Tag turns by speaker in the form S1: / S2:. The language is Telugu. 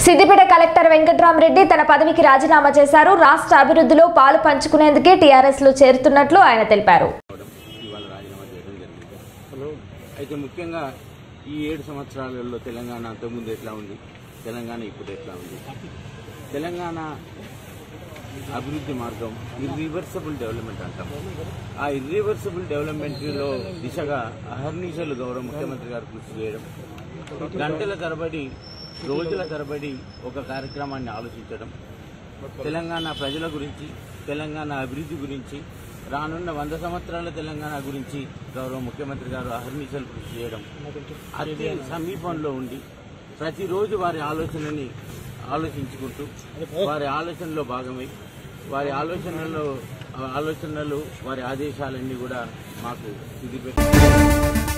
S1: సిద్దిపేట కలెక్టర్ వెంకట్రామరెడ్డి తన పదవికి రాజీనామా చేశారు రాష్ట్ర అభివృద్ధిలో పాలు పంచుకునేందుకే టీఆర్ఎస్ లో చేరుతున్నట్లు ఆయన తెలిపారు
S2: అవడం ఇవాళ రాజీనామా చేయడం జరిగింది అయితే ముఖ్యంగా ఈ ఏడు సంవత్సరాలలో తెలంగాణ అంతకుముందు ఎట్లా ఉంది తెలంగాణ ఇప్పుడు ఎట్లా ఉంది తెలంగాణ అభివృద్ధి మార్గం ఇర్రివర్సబుల్ డెవలప్మెంట్ అంటాం ఆ ఇర్రివర్సబుల్ డెవలప్మెంట్లో దిశగా అహర్నిశలు గౌరవ ముఖ్యమంత్రి గారు కృషి చేయడం గంటల తరబడి రోజుల తరబడి ఒక కార్యక్రమాన్ని ఆలోచించడం తెలంగాణ ప్రజల గురించి తెలంగాణ అభివృద్ధి గురించి రానున్న వంద సంవత్సరాల తెలంగాణ గురించి గౌరవ ముఖ్యమంత్రి గారు అహర్నిశలు కృషి చేయడం అతి సమీపంలో ఉండి ప్రతిరోజు వారి ఆలోచనని ఆలోచించుకుంటూ వారి ఆలోచనలో భాగమై వారి ఆలోచనలో ఆలోచనలు వారి ఆదేశాలన్నీ కూడా మాకు ఇది